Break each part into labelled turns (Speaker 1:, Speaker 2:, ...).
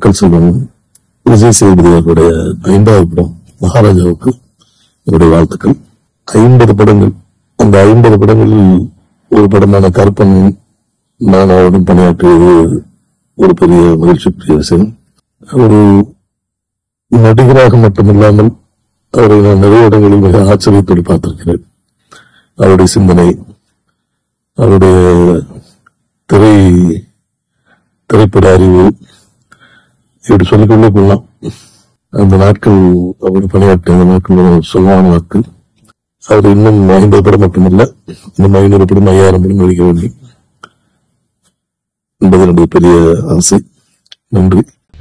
Speaker 1: மக்கள் செல்வம் விஜய் சேதுபதி அவர்களுடைய ஐந்தாவது படம் மகாராஜாவுக்கு என்னுடைய வாழ்த்துக்கள் ஐம்பது படங்கள் அந்த ஐம்பது படங்களில் ஒரு படமான கருப்பன் நான் அவருடன் பணியாற்றியது ஒரு பெரிய மகிழ்ச்சிக்குரிய விஷயம் ஒரு நடிகராக மட்டுமில்லாமல் அவரை நான் நிறைய இடங்களில் மிக ஆச்சரியத்தோடு பார்த்திருக்கிறேன் அவருடைய சிந்தனை அவருடைய திரை திரைப்பட அறிவு இப்படி சொல்லிக்கொண்டே போகலாம் அந்த நாட்கள் அவர் பணியாற்றிய அந்த நாட்கள் ஒரு சுகமான நாட்கள் அவர் இன்னும் ஐம்பது படம் மட்டுமல்ல இன்னும் ஐநூறு படம் ஐயாயிரம் படம் நடிக்க வேண்டும் என்பது என்னுடைய பெரிய ஆசை நன்றி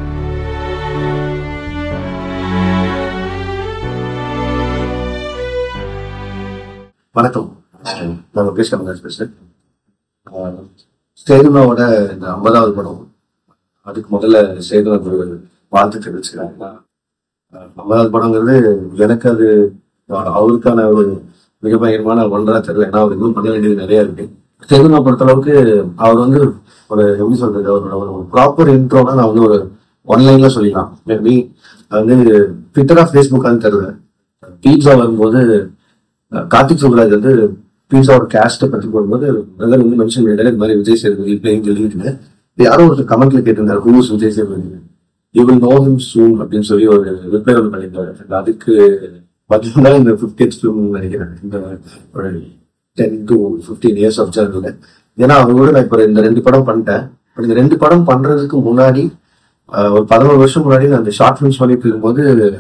Speaker 2: வணக்கம் நான் முகேஷ் கமலாஜ் பேசுறேன் ஆஹ் சேதுனாவோட இந்த ஐம்பதாவது படம் அதுக்கு முதல்ல சேதுனாக்கு ஒரு வாழ்த்து தெரிவிச்சுக்கிறேன் ஆஹ் ஐம்பதாவது படங்கிறது எனக்கு அது ஆஹ் அவருக்கான ஒரு மிக பயங்கரமான ஒன்றா தெரியல ஏன்னா அவர் இன்னும் பண்ண வேண்டியது நிறைய இருக்கு சேதுனா பொறுத்தளவுக்கு அவர் வந்து ஒரு எப்படி சொல்றது அவரோட ஒரு ப்ராப்பர் இன்ட்ரோனா நான் வந்து ஒரு ஒன்லைன்ல சொல்லிக்கலாம் மேபி வந்து ட்விட்டரா ஃபேஸ்புக்கான்னு தெரியல பீட்சா வரும்போது அஹ் கார்த்திக் சுப்ராஜ் வந்து பீட்சாவோட கேஸ்ட்டை பத்தி போடும்போது பிரதர் வந்து மென்ஷன் பண்ணிட்டாரு இந்த மாதிரி விஜய் சேதுபதி பிளேயிங் சொல்லிட்டு யாரோ ஒரு கமெண்ட்ல கேட்டிருந்தாரு who's Vijay Sethupathi you will know him soon அப்படின்னு சொல்லி ஒரு ரிப்ளை ஒன்று பண்ணியிருந்தாரு And அதுக்கு பார்த்தீங்கன்னா இந்த ஃபிஃப்டியத் ஃபிலிம் நினைக்கிறேன் இந்த ஒரு ten to fifteen years of journal ஏன்னா அவங்க கூட நான் இப்போ இந்த ரெண்டு படம் பண்ணிட்டேன் But இந்த ரெண்டு படம் பண்றதுக்கு முன்னாடி அஹ், ஒரு பதினோரு வருஷம் முன்னாடி நான் அந்த ஷார்ட் ஃபிலிம்ஸ் பண்ணிட்டு இருக்கும்போது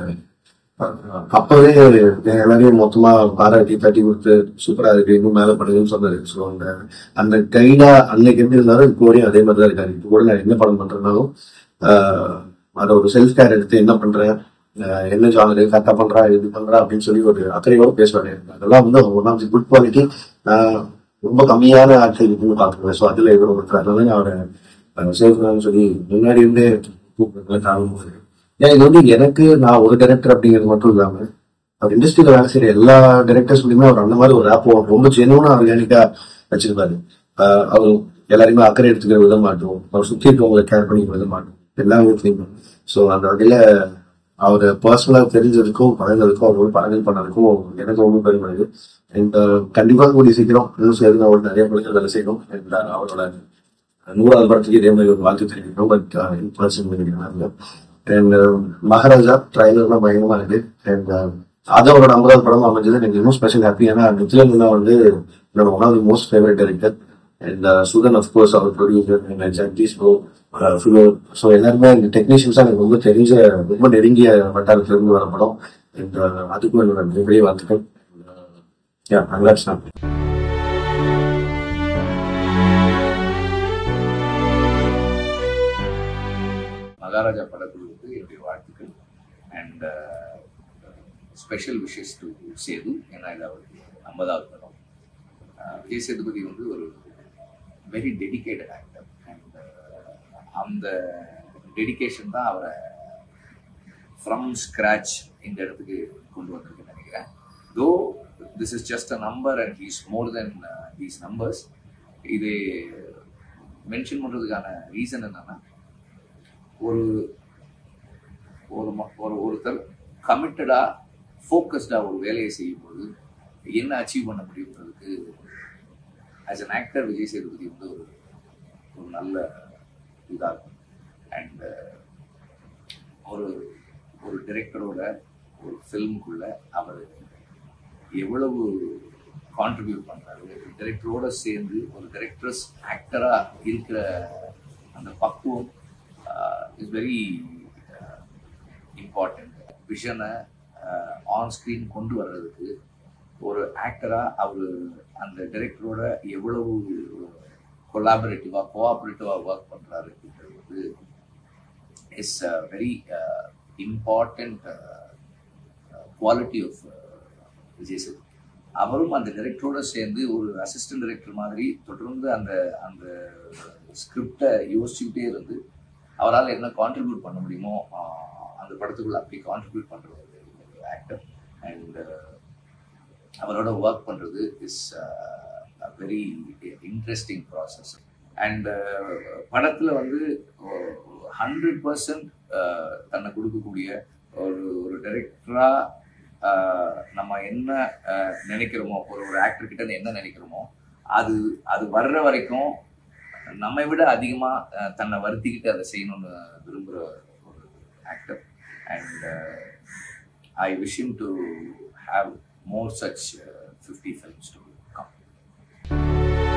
Speaker 2: அப்பவே எல்லாரையும் மொத்தமா பாராட்டி தட்டி கொடுத்து சூப்பரா இருக்கு இன்னும் மேல பண்ணுங்கன்னு சொன்னாரு ஸோ அந்த அந்த கைடா அன்னைக்கு எப்படி இருந்தாலும் இப்போ வரையும் அதே மாதிரி தான் இருக்காரு இப்போ கூட நான் என்ன படம் பண்றேன்னாலும் ஆஹ் அதை ஒரு செல்ஃப் கேர் எடுத்து என்ன பண்றேன் ஆஹ் என்ன ஜானரு கரெக்டா பண்றா இது பண்றா அப்படின்னு சொல்லி ஒரு அக்கறையோட பேசுவாரு அதெல்லாம் வந்து one of the good quality நான் ரொம்ப கம்மியான ஆட்கள் இருக்குன்னு பாத்துருவேன் ஸோ அதுல எதுவும் இருக்கு அதனால நான் அவரை சேர்க்கணும்னு சொல்லி முன்னாடி இருந்தே கூப்பிடுறேன் காணும் ஏன் இது வந்து எனக்கு நான் ஒரு டைரக்டர் அப்படிங்கிறது மட்டும் இல்லாம அவர் இண்டஸ்ட்ரியில வேலை செய்யற எல்லா டைரக்டர்ஸ்லயுமே அவர் அந்த மாதிரி ஒரு ஆப் ரொம்ப ஜெனுவனா ஆர்கானிக்கா வச்சிருப்பாரு ஆஹ் அவர் எல்லாரையுமே அக்கறை எடுத்துக்கிற வித மாட்டோம் அவர் சுத்தி இருக்கவங்களை கேர் பண்ணிக்கிற வித மாட்டோம் எல்லா வீட்லயுமே ஸோ அந்த வகையில அவர் பர்சனலா தெரிஞ்சதுக்கும் பழகிறதுக்கும் அவரோட பழகல் பண்ணதுக்கும் எனக்கு ரொம்ப பெருமைது அண்ட் கண்டிப்பா கூடிய சீக்கிரம் இன்னும் சேர்ந்து அவரோட நிறைய படங்கள் வேலை செய்யணும் அண்ட் அவரோட நூறாவது படத்துக்கு இதே மாதிரி ஒரு வாழ்த்து தெரிவிக்கணும் but in person and Maharaja ட்ரைலர்லாம் பயங்கரமா இருக்கு அண்ட் அது அவரோட ஐம்பதாவது படம் அமைஞ்சது எனக்கு இன்னும் ஸ்பெஷல் ஹாப்பி ஏன்னா நித்யலந்தா வந்து என்னோட one of the most favourite director and Sudhan of course அவர் ப்ரொடியூசர் அண்ட் ஜெகதீஷ் ப்ரோ ஃபிலோ ஸோ எல்லாருமே இந்த டெக்னீஷியன்ஸாக எனக்கு ரொம்ப தெரிஞ்ச ரொம்ப நெருங்கிய வட்டாரத்திலிருந்து வர படம் அண்ட் அதுக்கும் என்னோட மிகப்பெரிய வாழ்த்துக்கள் யா கங்க்ராட்ஸ் நான்
Speaker 3: மகாராஜா படக்குழுவுக்கு என்னுடைய வாழ்த்துக்கள் and special wishes to Sethu ஏன்னா இது அவருக்கு ஐம்பதாவது படம் அஹ், விஜய் சேதுபதி வந்து ஒரு வெரி டெடிகேட்டட் ஆக்டர் அண்ட் அந்த டெடிகேஷன் தான் அவரை ஃப்ரம் ஸ்க்ராச் இந்த இடத்துக்கு கொண்டு வந்திருக்குன்னு நினைக்கிறேன் though this is just a number and he's more than these numbers இது மென்ஷன் பண்ணுறதுக்கான ரீசன் என்னன்னா ஒரு ஒரு ம- ஒரு ஒருத்தர் கமிட்டடாக ஃபோக்கஸ்டாக ஒரு வேலையை செய்யும்போது என்ன அச்சீவ் பண்ண முடியுங்கிறதுக்கு as an actor Vijay Sethupathi வந்து ஒரு ஒரு நல்ல இதாகும் அண்ட் ஒரு ஒரு டிரெக்டரோட ஒரு ஃபில்முக்குள்ள அவர் எவ்வளவு கான்ட்ரிபியூட் பண்றாரு டிரெக்டரோட சேர்ந்து ஒரு டிரெக்டர்ஸ் ஆக்டரா இருக்கிற அந்த பக்குவம் இஸ் வெரி இம்பார்ட்டன்ட் விஷனை ஆன் ஸ்க்ரீன் கொண்டு வர்றதுக்கு ஒரு ஆக்டரா அவர் அந்த டிரெக்டரோட எவ்வளவு கொலாபரேட்டிவா கோஆபரேட்டிவா ஒர்க் பண்றாரு அப்படின்றது வந்து is very important quality of Vijay Sethupathi அவரும் அந்த டைரக்டரோட சேர்ந்து ஒரு அசிஸ்டன்ட் டைரக்டர் மாதிரி தொடர்ந்து அந்த அந்த ஸ்கிரிப்டை யோசிச்சுக்கிட்டே இருந்து அவரால் என்ன கான்ட்ரிபியூட் பண்ண முடியுமோ ஆஹ், அந்த படத்துக்குள்ள அப்படி கான்ட்ரிபியூட் பண்ற ஒரு ஆக்டர் அண்ட் அவரோட ஒர்க் பண்றது is very interesting process and படத்துல வந்து ஹண்ட்ரட் பர்சன்ட் தன்னை கொடுக்கக்கூடிய ஒரு ஒரு டைரக்டரா நம்ம என்ன அஹ், நினைக்கிறோமோ ஒரு ஒரு ஆக்டர் கிட்ட இருந்து என்ன நினைக்கிறோமோ அது அது வர்ற வரைக்கும் நம்மை விட அதிகமா அஹ், தன்னை வருத்திக்கிட்டு அதை செய்யணும்னு விரும்புகிற ஒரு actor and I wish him to have more such fifty films to come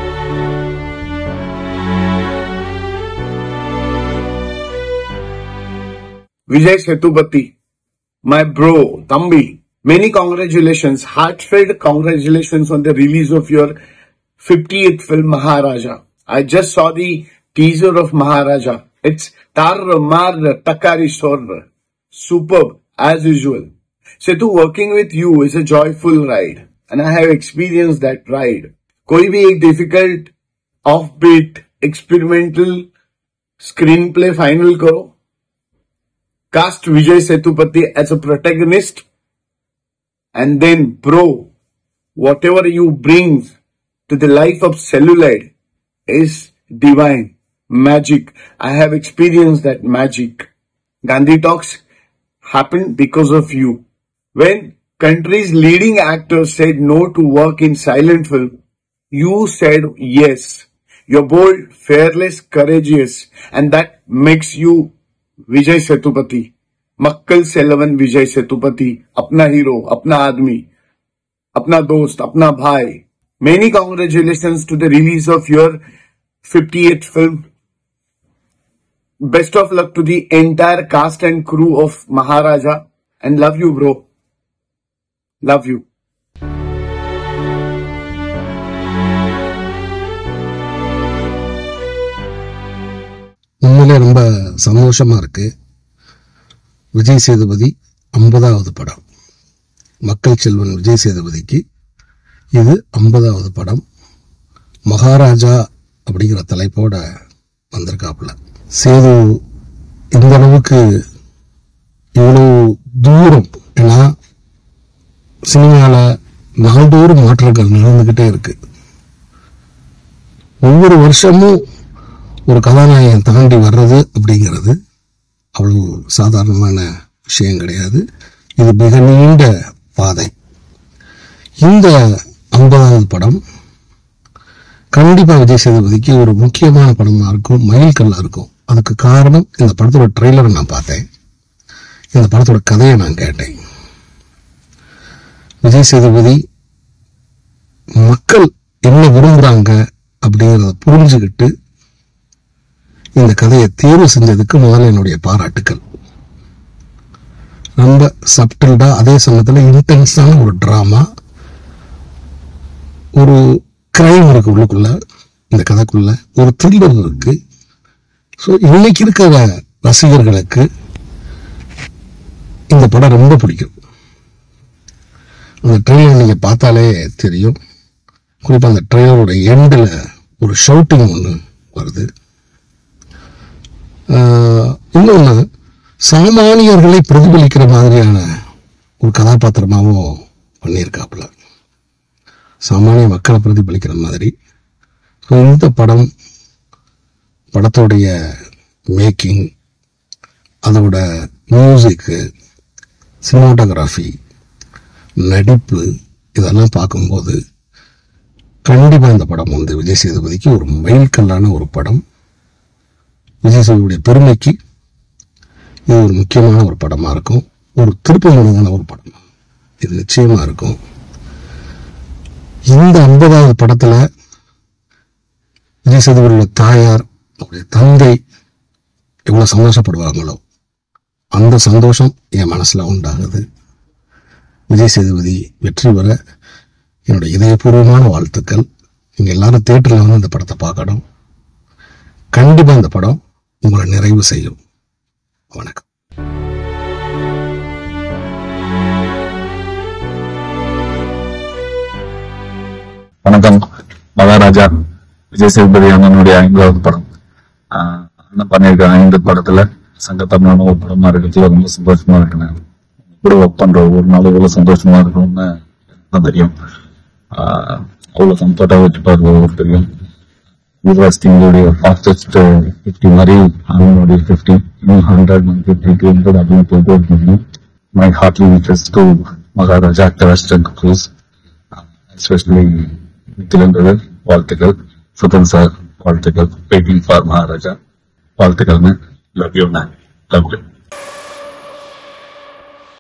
Speaker 4: Vijay Setupati, my bro, Tambi, many congratulations, heartfelt congratulations on the release of your 50th film Maharaja. I just saw the teaser of Maharaja. It's tar mar takari sor. Superb, as usual. Setu, working with you is a joyful ride, and I have experienced that ride. कोई भी एक difficult, offbeat, experimental screenplay final करो cast Vijay Setupati as a protagonist, and then, bro, whatever you bring to the life of celluloid is divine, magic. I have experienced that magic. Gandhi Talks happened because of you. When country's leading actors said no to work in silent film, you said yes. You're bold, fearless, courageous, and that makes you विजय सेतुपति मक्कल सेलवन विजय सेतुपति अपना hero अपना आदमी अपना दोस्त अपना भाई many congratulation to the release of your 58th film best of luck to the entire cast and crew of maharaja and love you bro love you
Speaker 5: உண்மையிலே ரொம்ப சந்தோஷமா இருக்கு விஜய் சேதுபதி ஐம்பதாவது படம் மக்கள் செல்வன் விஜய் சேதுபதிக்கு இது ஐம்பதாவது படம் மகாராஜா அப்படிங்கிற தலைப்போட வந்திருக்காப்புல சேது இந்த அளவுக்கு இவ்வளவு தூரம் ஏன்னா சினிமாவில் நாள்தோறும் மாற்றங்கள் நடந்துக்கிட்டே இருக்கு ஒவ்வொரு வருஷமும் ஒரு கதாநாயகன் தாண்டி வர்றது அப்படிங்கிறது அவ்வளவு சாதாரணமான விஷயம் கிடையாது இது மிக நீண்ட பாதை இந்த ஐம்பதாவது படம் கண்டிப்பா விஜய் சேதுபதிக்கு ஒரு முக்கியமான படமா இருக்கும் மைல்கல்லா இருக்கும் அதுக்கு காரணம் இந்த படத்தோட ட்ரெய்லரை நான் பார்த்தேன் இந்த படத்தோட கதையை நான் கேட்டேன் விஜய் சேதுபதி மக்கள் என்ன விரும்புறாங்க அப்படிங்கிறத புரிஞ்சுக்கிட்டு இந்த கதையை தேர்வு செஞ்சதுக்கு முதல்ல என்னுடைய பாராட்டுக்கள் ரொம்ப சப்டில்டா அதே சமயத்தில் இன்டென்ஸான ஒரு டிராமா ஒரு கிரைம் இருக்கு உள்ளுக்குள்ள இந்த கதைக்குள்ள ஒரு த்ரில்லர் இருக்கு ஸோ இன்னைக்கு இருக்கிற ரசிகர்களுக்கு இந்த படம் ரொம்ப பிடிக்கும் அந்த ட்ரெய்லர் நீங்க பார்த்தாலே தெரியும் குறிப்பா அந்த ட்ரெய்லரோட எண்டில் ஒரு ஷவுட்டிங் ஒன்று வருது ஆஹ் இன்னொன்னு சாமானியர்களை பிரதிபலிக்கிற மாதிரியான ஒரு கதாபாத்திரமாகவும் பண்ணியிருக்காப்புல சாமானிய மக்களை பிரதிபலிக்கிற மாதிரி ஸோ இந்த படம் படத்தோடைய மேக்கிங் அதோட மியூசிக்கு சினிமாட்டோகிராஃபி நடிப்பு இதெல்லாம் பார்க்கும்போது கண்டிப்பாக இந்த படம் வந்து விஜய் சேதுபதிக்கு ஒரு மைல்கல்லான ஒரு படம் விஜய் சேதுடைய பெருமைக்கு இது ஒரு முக்கியமான ஒரு படமா இருக்கும் ஒரு திருப்பமுனையான ஒரு படம் இது நிச்சயமா இருக்கும் இந்த ஐம்பதாவது படத்துல விஜய் சேதுபதியோட தாயார் அவருடைய தந்தை எவ்வளவு சந்தோஷப்படுவாங்களோ அந்த சந்தோஷம் என் மனசுல உண்டாகுது விஜய் சேதுபதி வெற்றி பெற என்னுடைய இதயபூர்வமான வாழ்த்துக்கள் நீங்க எல்லாரும் தேட்டர்ல வந்து இந்த படத்தை பார்க்கணும் கண்டிப்பா இந்த படம் உங்களை நிறைவு செய்யும் வணக்கம்
Speaker 6: வணக்கம் மகாராஜா விஜய் சேதுபதி அண்ணனுடைய ஐந்தாவது படம் ஆஹ் அண்ணன் பண்ணியிருக்க ஐந்து படத்துல சங்கத்தமிழான ஒரு படமா இருக்கிறதுல ரொம்ப சந்தோஷமா இருக்கு நான் கூட ஒர்க் பண்ற ஒரு நாள் எவ்வளவு சந்தோஷமா இருக்கும்னு எனக்கு தான் தெரியும் ஆஹ் அவ்வளவு சந்தோட்டா வச்சுப்பாரு ஒவ்வொருத்தரையும் யூனிவர்சிட்டியினுடைய ஃபாஸ்டஸ்ட் ஃபிஃப்டி மாதிரி அவங்களுடைய ஃபிஃப்டி இன்னும் hundred one fifty two hundred அப்படின்னு போயிட்டு இருக்கீங்க my heartly interest to Maharaja டெரஸ்ட் அண்ட் க்ரூஸ் எஸ்பெஷலி நித்திலன்றது வாழ்த்துக்கள் சுதன் சார் வாழ்த்துக்கள் வெயிட்டிங் ஃபார் மகாராஜா வாழ்த்துக்கள்னு love you man love you